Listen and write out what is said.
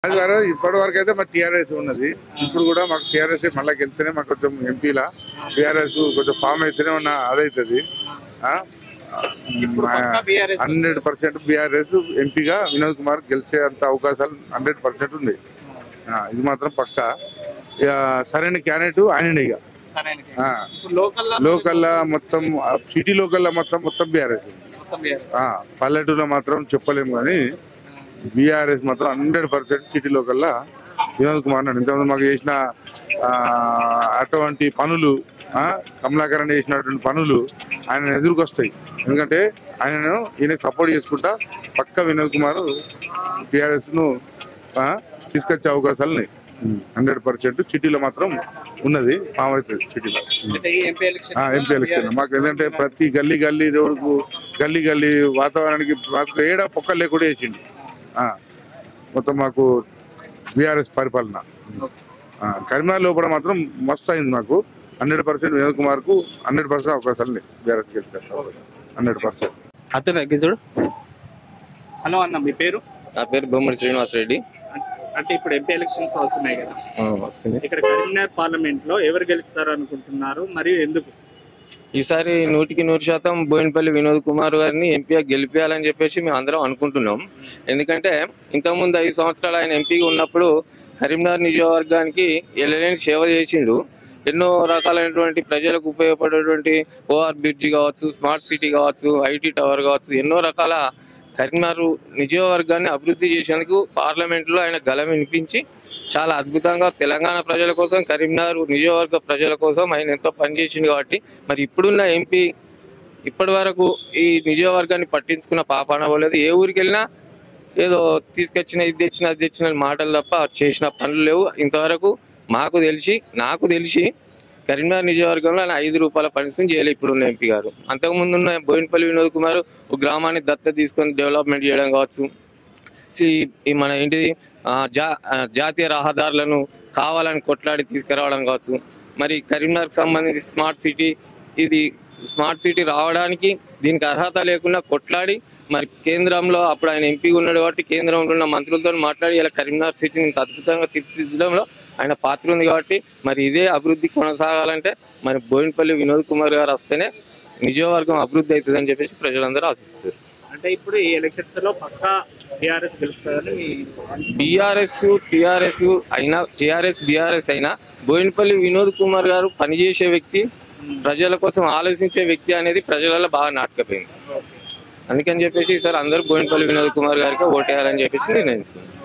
అది గారు ఇప్పటి వరకు అయితే మాకు టీఆర్ఎస్ ఉన్నది ఇప్పుడు కూడా మాకు టీఆర్ఎస్ మళ్ళీ వెళ్తేనే మాకు కొంచెం ఎంపీలా టీఆర్ఎస్ కొంచెం ఫామ్ అయితేనే ఉన్న అదవుతుంది ఇప్పుడు పక్కా బీఆర్ఎస్ హండ్రెడ్ పర్సెంట్ బీఆర్ఎస్ ఎంపీగా వినోద్ కుమార్ గెలిచే అంత అవకాశాలు హండ్రెడ్ పర్సెంట్ ఉంది ఆ, ఇది మాత్రం పక్క ఇక సరైన క్యాండిడేట్ ఆయననే ఇక సరైన ఆ, ఇప్పుడు లోకల్ లోకల్లా మొత్తం సిటీ లోకల్లా మొత్తం మొత్తం బీఆర్ఎస్ మొత్తం బీఆర్ఎస్ పల్లెటూరులో మాత్రం చెప్పలేము కానీ బీఆర్ఎస్ మాత్రం హండ్రెడ్ పర్సెంట్ సిటీలో కల్లా వినోద్ కుమార్ నాయుడు ఇంతకుముందు మాకు చేసిన ఆ, అటువంటి పనులు ఆ, కమలాకరణ్ చేసినటువంటి పనులు ఆయన ఎదురుకొస్తాయి ఎందుకంటే ఆయనను ఈయన సపోర్ట్ చేసుకుంటా పక్క వినోద్ కుమార్ టిఆర్ఎస్ ను ఆ, తీసుకొచ్చే అవకాశాలు ఉన్నాయి హండ్రెడ్ పర్సెంట్ సిటీలో మాత్రం ఉన్నది ఫామ్ అవుతుంది సిటీలో అంటే ఈ ఎంపీ ఎలక్షన్ ఎంపీ ఎలక్షన్ మాకు ఏంటంటే ప్రతి గల్లీ గల్లీ రోడ్డుకు గల్లీ గల్లీ వాతావరణానికి మాకు ఏడా పొక్కలు లేకుండా వేసిండు ఆ, మొత్తం మాకు బీఆర్ఎస్ పరిపాలన ఆ, కరీంనగర్ లోపల మాత్రం మస్తు అయింది మాకు హండ్రెడ్ పర్సెంట్ వినోద్ కుమార్ కు హండ్రెడ్ పర్సెంట్ అవకాశాలు ఉన్నాయి బీఆర్ఎస్ హండ్రెడ్ పర్సెంట్ అతను చూడు హలో అన్న మీ పేరు నా పేరు బొమ్మడి శ్రీనివాస్ రెడ్డి అంటే ఇప్పుడు ఎంపీ ఎలక్షన్స్ వస్తున్నాయి కదా ఆ, వస్తుంది ఇక్కడ కరీంనగర్ పార్లమెంట్ లో ఎవరు గెలుస్తారు అనుకుంటున్నారు మరియు ఎందుకు ఈసారి నూటికి నూరు శాతం బోయినపల్లి వినోద్ కుమార్ గారిని ఎంపీగా గెలిపించాలని చెప్పేసి మేము అందరం అనుకుంటున్నాం ఎందుకంటే ఇంతకుముందు ఐదు సంవత్సరాలు ఆయన ఎంపీగా ఉన్నప్పుడు కరీంనగర్ నియోజకవర్గానికి ఎల్లలేని సేవ చేసిండు ఎన్నో రకాలైనటువంటి ప్రజలకు ఉపయోగపడేటువంటి ఓఆర్ బ్రిడ్జి కావచ్చు స్మార్ట్ సిటీ కావచ్చు ఐటీ టవర్ కావచ్చు ఎన్నో రకాల కరీంనగర్ నియోజకవర్గాన్ని అభివృద్ధి చేసేందుకు పార్లమెంట్లో ఆయన గలం వినిపించి చాలా అద్భుతంగా తెలంగాణ ప్రజల కోసం కరీంనగర్ నియోజకవర్గ ప్రజల కోసం ఆయన ఎంతో పనిచేసింది కాబట్టి మరి ఇప్పుడున్న ఎంపీ ఇప్పటి వరకు ఈ నియోజకవర్గాన్ని పట్టించుకున్న పాపాన పోలేదు ఏ ఊరికి వెళ్ళినా ఏదో తీసుకొచ్చిన ఇది తెచ్చిన అది తెచ్చిన మాటలు తప్ప చేసిన పనులు లేవు ఇంతవరకు మాకు తెలిసి నాకు తెలిసి కరీంనగర్ నియోజకవర్గంలో ఆయన ఐదు రూపాయల పనిసం చేయలేదు ఇప్పుడున్న ఎంపీ గారు అంతకుముందు ఉన్న బోయినపల్లి వినోద్ కుమార్ ఒక గ్రామాన్ని దత్త తీసుకొని డెవలప్మెంట్ చేయడం కావచ్చు సి- ఈ మన ఏంటిది ఆ, జా ఆ, జాతీయ రహదారులను కావాలని కొట్లాడి తీసుకురావడం కావచ్చు మరి కరీంనగర్కి సంబంధించి స్మార్ట్ సిటీ ఇది స్మార్ట్ సిటీ రావడానికి దీనికి అర్హత లేకుండా కొట్లాడి మరి కేంద్రంలో అప్పుడు ఆయన ఎంపీ ఉన్నాడు కాబట్టి కేంద్రంలో ఉన్న మంత్రులతో మాట్లాడి ఇలా కరీంనగర్ సిటీని ఇంత అద్భుతంగా తీర్చిదిద్దడంలో ఆయన పాత్ర ఉంది కాబట్టి మరి ఇదే అభివృద్ధి కొనసాగాలంటే మరి బోయినపల్లి వినోద్ కుమార్ గారు వస్తేనే నియోజకవర్గం అభివృద్ధి అవుతుందని చెప్పేసి ప్రజలందరూ ఆశిస్తారు అంటే ఇప్పుడు ఈ ఎలక్షన్స్ లో పక్కా టిఆర్ఎస్ గెలుస్తారని బీఆర్ఎస్ టిఆర్ఎస్ అయినా టిఆర్ఎస్ బీఆర్ఎస్ అయినా బోయినపల్లి వినోద్ కుమార్ గారు పనిచేసే వ్యక్తి ప్రజల కోసం ఆలోచించే వ్యక్తి అనేది ప్రజలలో బాగా నాటకపోయింది అందుకని చెప్పేసి ఈసారి అందరూ బోయినపల్లి వినోద్ కుమార్ గారికి ఓటేయాలని చెప్పేసి నిర్ణయించుకున్నాను